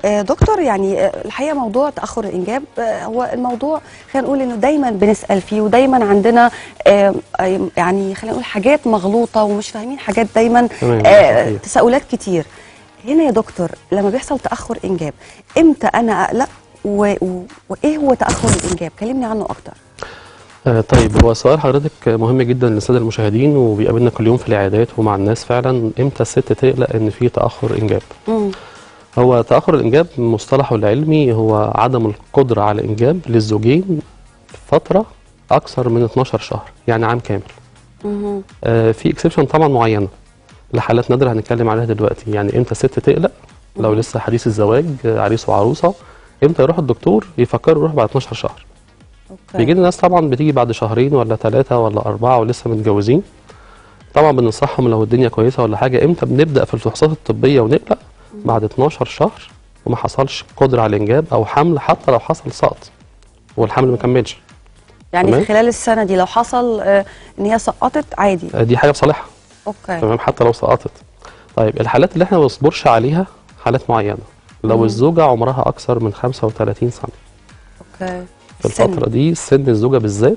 آه، دكتور يعني آه، الحقيقه موضوع تاخر الانجاب آه، هو الموضوع خلينا نقول انه دايما بنسال فيه ودايما عندنا آه، آه، يعني خلينا نقول حاجات مغلوطه ومش فاهمين حاجات دايما تمام، آه، صحيح. تساؤلات كتير هنا يا دكتور لما بيحصل تاخر انجاب امتى انا اقلق و... و... وايه هو تاخر الانجاب كلمني عنه اكتر آه طيب هو سؤال حضرتك مهم جدا للساده المشاهدين وبيقابلنا كل يوم في العيادات ومع الناس فعلا امتى الست تقلق ان في تاخر انجاب مم. هو تاخر الانجاب مصطلحه العلمي هو عدم القدره على الانجاب للزوجين فتره اكثر من 12 شهر يعني عام كامل مهم. آه في اكسبشن طبعا معينه لحالات نادره هنتكلم عليها دلوقتي يعني امتى الست تقلق لو لسه حديث الزواج آه، عريس وعروسه امتى يروح الدكتور يفكروا يروح بعد 12 شهر اوكي بيجي لنا ناس طبعا بتيجي بعد شهرين ولا ثلاثة ولا أربعة ولسه متجوزين طبعا بننصحهم لو الدنيا كويسة ولا حاجة امتى بنبدأ في الفحوصات الطبية ونقلق بعد 12 شهر وما حصلش قدرة على الإنجاب أو حمل حتى لو حصل سقط والحمل ما كملش يعني تمام. في خلال السنه دي لو حصل آه، ان هي سقطت عادي آه، دي حاجة في صالحها اوكي تمام حتى لو سقطت طيب الحالات اللي احنا ما بنصبرش عليها حالات معينة لو الزوجة عمرها أكثر من 35 سنة اوكي في السن. الفترة دي سن الزوجة بالذات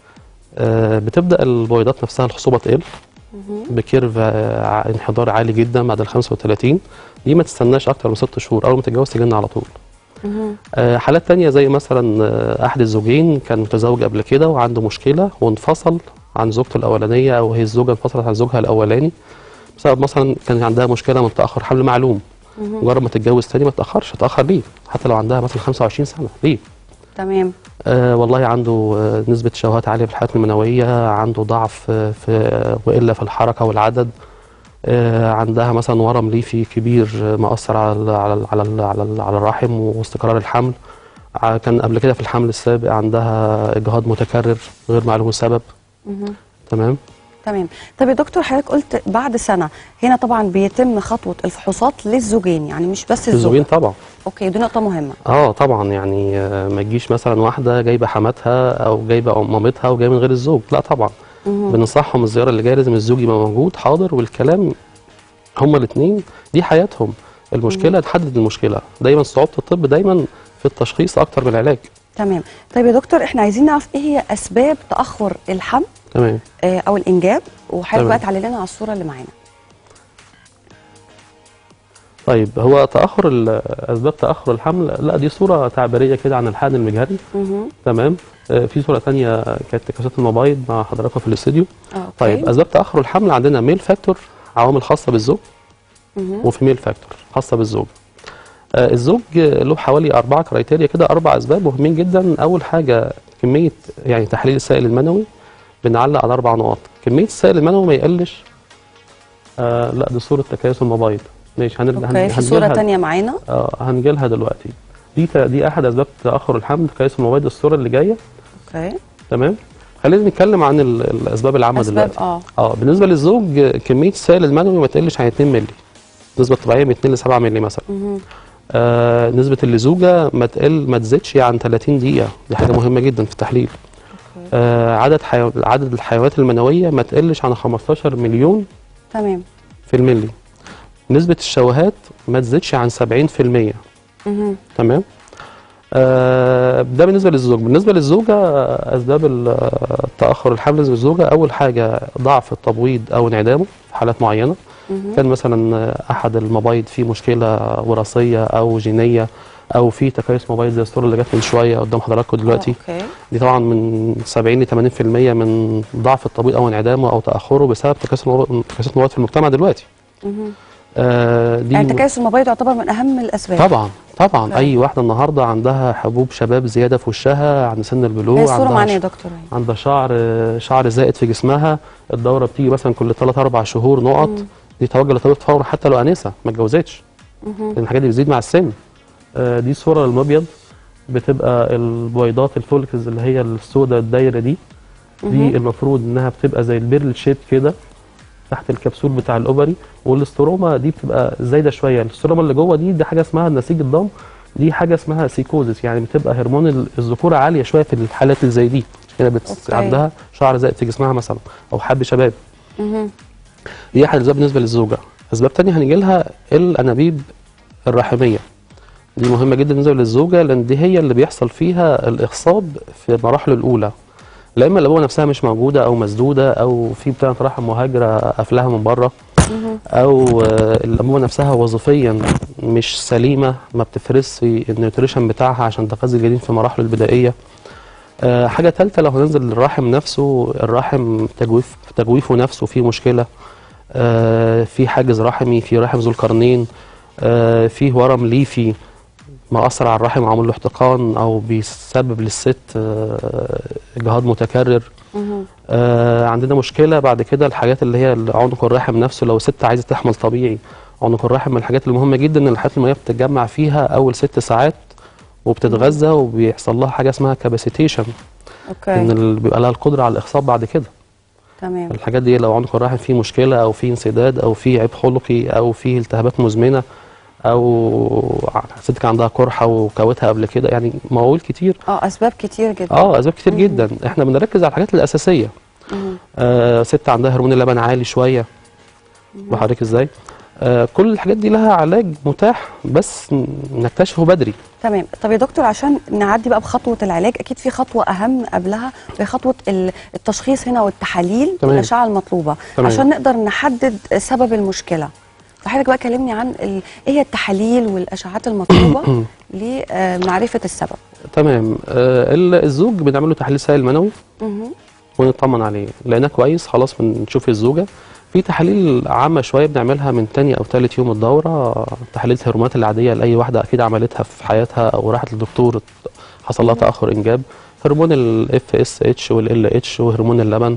آه، بتبدأ البويضات نفسها الخصوبة تقل بكيرف آه، ع- انحدار عالي جدا بعد ال 35 دي ما تستناش أكتر من ست شهور أول ما تتجوز تجيلنا على طول مهم. آه، حالات تانية زي مثلا آه، أحد الزوجين كان متزوج قبل كده وعنده مشكلة وانفصل عن زوجته الأولانية أو هي الزوجة انفصلت عن زوجها الأولاني بسبب مثلا كان عندها مشكلة من تأخر حمل معلوم مجرد ما تتجوز تاني ما تأخرش تأخر ليه حتى لو عندها مثلا 25 سنة ليه تمام آه والله عنده آه نسبة شهوات عالية في الحياة المنوية عنده ضعف آه في آه وإلا في الحركة والعدد آه عندها مثلا ورم ليفي كبير آه مأثر على ال على ال على ال على, ال على الرحم واستقرار الحمل ع- كان قبل كده في الحمل السابق عندها إجهاض متكرر غير معلوم السبب مهم. تمام تمام طب يا دكتور حضرتك قلت بعد سنه هنا طبعا بيتم خطوه الفحوصات للزوجين يعني مش بس الزوجين الزوجين طبعا اوكي دي نقطه مهمه اه طبعا يعني آه، ما تجيش مثلا واحده جايبه حماتها او جايبه مامتها وجايه من غير الزوج لا طبعا بننصحهم الزياره اللي جايه لازم الزوج يبقى موجود حاضر والكلام هما الاثنين دي حياتهم المشكله تحدد المشكله دايما صعوبه الطب دايما في التشخيص اكتر من العلاج تمام طيب يا دكتور احنا عايزين نعرف ايه هي اسباب تاخر الحمل تمام آه، او الانجاب وحضرتك تمام. بقى تعلي لنا على الصوره اللي معانا طيب هو تاخر ال- اسباب تاخر الحمل لا دي صوره تعبيريه كده عن الحقن المجهري مهم. تمام آه، في صوره ثانيه كانت كاسات الموبايل مع حضراتكم في الاستوديو اه اوكي طيب اسباب تاخر الحمل عندنا ميل فاكتور عوامل خاصه بالزوج مهم. وفيميل فاكتور خاصه بالزوج آه الزوج آه، له حوالي اربعه كرايتيريا كده اربع اسباب مهمين جدا اول حاجه كميه يعني تحليل السائل المنوي بنعلق على اربع نقاط كميه السائل المنوي ما يقلش آه لا دي صوره تكيس الموبايل ماشي هنرجع اوكي في صوره هنجيلها- تانية معانا اه هنجيلها دلوقتي دي ت- دي احد اسباب تاخر الحمل تكيس الموبايل الصوره اللي جايه اوكي تمام خلينا نتكلم عن ال- الاسباب العامه اسباب دلوقتي اه اه بالنسبه للزوج آه، كميه السائل المنوي ما تقلش عن 2 مللي النسبه الطبيعيه من 2 ل 7 مللي مثلا مهم. آه نسبه اللزوجه ما تقل ما تزيدش عن 30 دقيقه دي حاجه مهمه جدا في التحليل أوكي. آه عدد حيو... عدد الحيوانات المنويه ما تقلش عن 15 مليون تمام في الملي نسبه الشواهات ما تزيدش عن 70% مهم. تمام آه ده بالنسبه للزوج بالنسبه للزوجه آه، اسباب ال- آه، تاخر الحمل بالنسبه للزوجه اول حاجه ضعف التبويض او انعدامه في حالات معينه مهم. كان مثلا آه، احد المبايض فيه مشكله وراثيه او جينيه او في تكيس مبايض زي الصوره اللي جت من شويه قدام حضراتكم دلوقتي آه، اوكي دي طبعا من 70 ل 80% من ضعف التبويض او انعدامه او تاخره بسبب تكيس المبايض تكيس المبايض في المجتمع دلوقتي مهم. آه دي يعني تكيس المبيض يعتبر من اهم الاسباب طبعا طبعا نعم. اي واحده النهارده عندها حبوب شباب زياده في وشها عند سن هي البلوغ الصوره عندها معانا يا ش- دكتور أهي. عندها شعر شعر زائد في جسمها الدوره بتيجي مثلا كل 3 4 شهور نقط دي توجه لطبيب فورا حتى لو انسه ما اتجوزتش مهم. لان الحاجات دي بتزيد مع السن آه، دي صوره للمبيض بتبقى البويضات الفولكس اللي هي السوداء الدايره دي دي المفروض انها بتبقى زي البيرل شيب كده تحت الكبسول بتاع الاوبري والاستروما دي بتبقى زايده شويه الاستروما اللي جوه دي دي حاجه اسمها نسيج الضم دي حاجه اسمها سيكوزس يعني بتبقى هرمون ال- الذكوره عاليه شويه في الحالات اللي زي دي كده بت... أوكي. عندها شعر زائد في جسمها مثلا او حب شباب مهم. دي احد الاسباب بالنسبه للزوجه اسباب تانية هنيجي لها الانابيب الرحميه دي مهمه جدا بالنسبه للزوجه لان دي هي اللي بيحصل فيها الاخصاب في مراحله الاولى لا اما الابوه نفسها مش موجوده او مسدوده او في بتاعه رحم مهاجره قافلاها من بره او آه، الانبوبه نفسها وظيفيا مش سليمه ما بتفرزش النيوتريشن بتاعها عشان تغذي الجنين في مراحله البدائيه آه، حاجه ثالثه لو هننزل للرحم نفسه الرحم تجويف تجويفه نفسه فيه مشكله آه، في حاجز رحمي في رحم ذو القرنين آه، فيه ورم ليفي مأثر على الرحم وعامل له احتقان او بيسبب للست آه، اجهاض متكرر مهم. آه عندنا مشكله بعد كده الحاجات اللي هي عنق الرحم نفسه لو ست عايزه تحمل طبيعي عنق الرحم من الحاجات المهمه جدا ان الحاجات الميه بتتجمع فيها اول ست ساعات وبتتغذى وبيحصل لها حاجه اسمها كاباسيتيشن ان اوكي ال- بيبقى لها القدره على الاخصاب بعد كده تمام الحاجات دي لو عنق الرحم فيه مشكله او فيه انسداد او فيه عيب خلقي او فيه التهابات مزمنه او ست كان عندها قرحه وكوتها قبل كده يعني مواويل كتير اه اسباب كتير جدا اه اسباب كتير جدا احنا بنركز على الحاجات الاساسيه مهم. آه ست عندها هرمون اللبن عالي شويه بحضرتك ازاي آه كل الحاجات دي لها علاج متاح بس ن- نكتشفه بدري تمام طب يا دكتور عشان نعدي بقى بخطوه العلاج اكيد في خطوه اهم قبلها وهي خطوه ال- التشخيص هنا والتحاليل تمام. والاشعه المطلوبه تمام. عشان نقدر نحدد سبب المشكله فحضرتك بقى كلمني عن ال... ايه هي التحاليل والاشعاعات المطلوبه لمعرفه السبب تمام آه ال- الزوج بنعمل له تحليل سائل منوي مهم. ونطمن عليه لقيناه كويس خلاص بنشوف الزوجه في تحاليل عامه شويه بنعملها من تاني او تالت يوم الدوره تحاليل الهرمونات العاديه لاي واحده اكيد عملتها في حياتها او راحت للدكتور حصل لها تاخر انجاب هرمون الاف اس اتش والال اتش وهرمون اللبن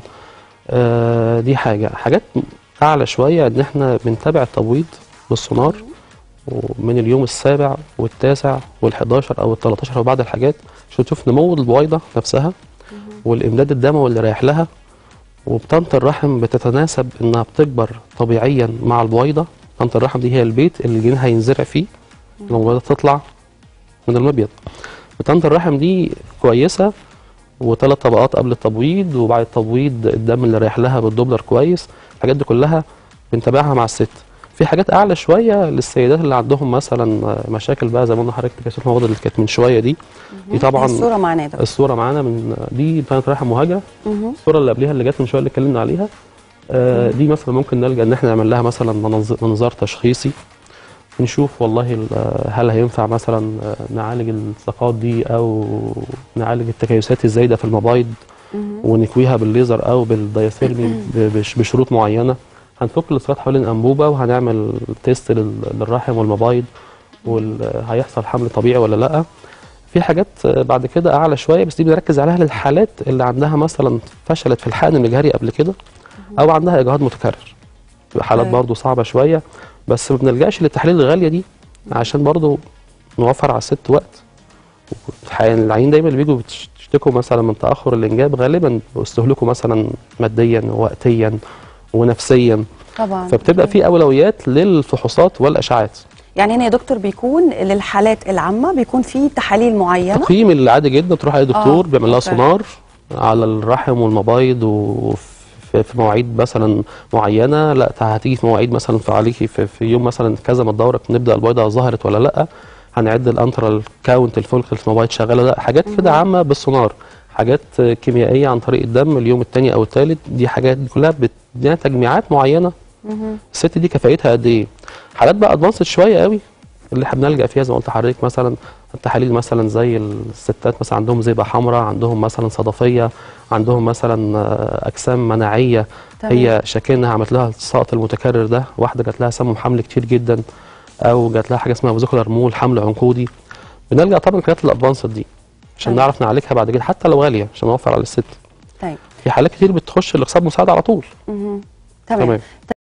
آه دي حاجه حاجات اعلى شويه ان احنا بنتابع التبويض بالسونار ومن اليوم السابع والتاسع وال11 او ال13 وبعد الحاجات عشان تشوف نمو البويضه نفسها والامداد الدموي اللي رايح لها وبطنة الرحم بتتناسب انها بتكبر طبيعيا مع البويضه طنة الرحم دي هي البيت اللي الجنين هينزرع فيه لما البويضه تطلع من المبيض طنة الرحم دي كويسه وثلاث طبقات قبل التبويض وبعد التبويض الدم اللي رايح لها بالدوبلر كويس الحاجات دي كلها بنتابعها مع الست في حاجات اعلى شويه للسيدات اللي عندهم مثلا مشاكل بقى زي ما قلنا حضرتك كاسات المواد اللي كانت من شويه دي دي طبعا الصوره معانا ده الصوره معانا من دي كانت رايحه مهاجره مهم. الصوره اللي قبلها اللي جت من شويه اللي اتكلمنا عليها آه دي مثلا ممكن نلجا ان احنا نعمل لها مثلا منظ- منظار تشخيصي نشوف والله ال- آه، هل هينفع مثلا آه، نعالج الثقات دي او نعالج التكيسات الزايده في المبايض ونكويها بالليزر او بالدايثيرمي ب- بش- بشروط معينه هنفك الاسقاط حوالين الانبوبه وهنعمل تيست لل- للرحم والمبايض وهيحصل حمل طبيعي ولا لا في حاجات آه، بعد كده اعلى شويه بس دي بنركز عليها للحالات اللي عندها مثلا فشلت في الحقن المجهري قبل كده او عندها اجهاض متكرر بتبقى حالات أوكي. برضو صعبه شويه بس ما بنلجاش للتحاليل الغاليه دي عشان برضو نوفر على الست وقت الحقيقة العيين دايما اللي بيجوا بيشتكوا مثلا من تاخر الانجاب غالبا بيستهلكوا مثلا ماديا ووقتيا ونفسيا طبعا فبتبقى في اولويات للفحوصات والاشعاعات يعني هنا يا دكتور بيكون للحالات العامه بيكون في تحاليل معينه تقييم العادي جدا تروح اي دكتور آه، بيعمل لها أوكي. سونار على الرحم والمبايض وفي في مواعيد مثلا معينه لا هتيجي في مواعيد مثلا في عليكي في, في يوم مثلا كذا ما الدوره نبدا البيضه ظهرت ولا لا هنعد الانترال كاونت الفولكل في المبايض شغاله لا حاجات كده عامه بالسونار حاجات كيميائيه عن طريق الدم اليوم الثاني او الثالث دي حاجات دي كلها بتدينا تجميعات معينه مهم. الست دي كفايتها قد ايه حالات بقى ادفانسد شويه قوي اللي احنا بنلجا فيها زي ما قلت لحضرتك مثلا التحاليل مثلا زي الستات مثلا عندهم زيبه حمراء عندهم مثلا صدفيه عندهم مثلا آه، اجسام مناعيه تمام. هي شاكينها عملت لها السقط المتكرر ده واحده جات لها سمم حمل كتير جدا او جات لها حاجه اسمها فيزيكولار مول حمل عنقودي بنلجا طبعا الحاجات الادفانسد دي عشان تمام. نعرف نعالجها بعد كده حتى لو غاليه عشان نوفر على الست طيب في حالات كتير بتخش الاقسام مساعده على طول مهم. تمام تمام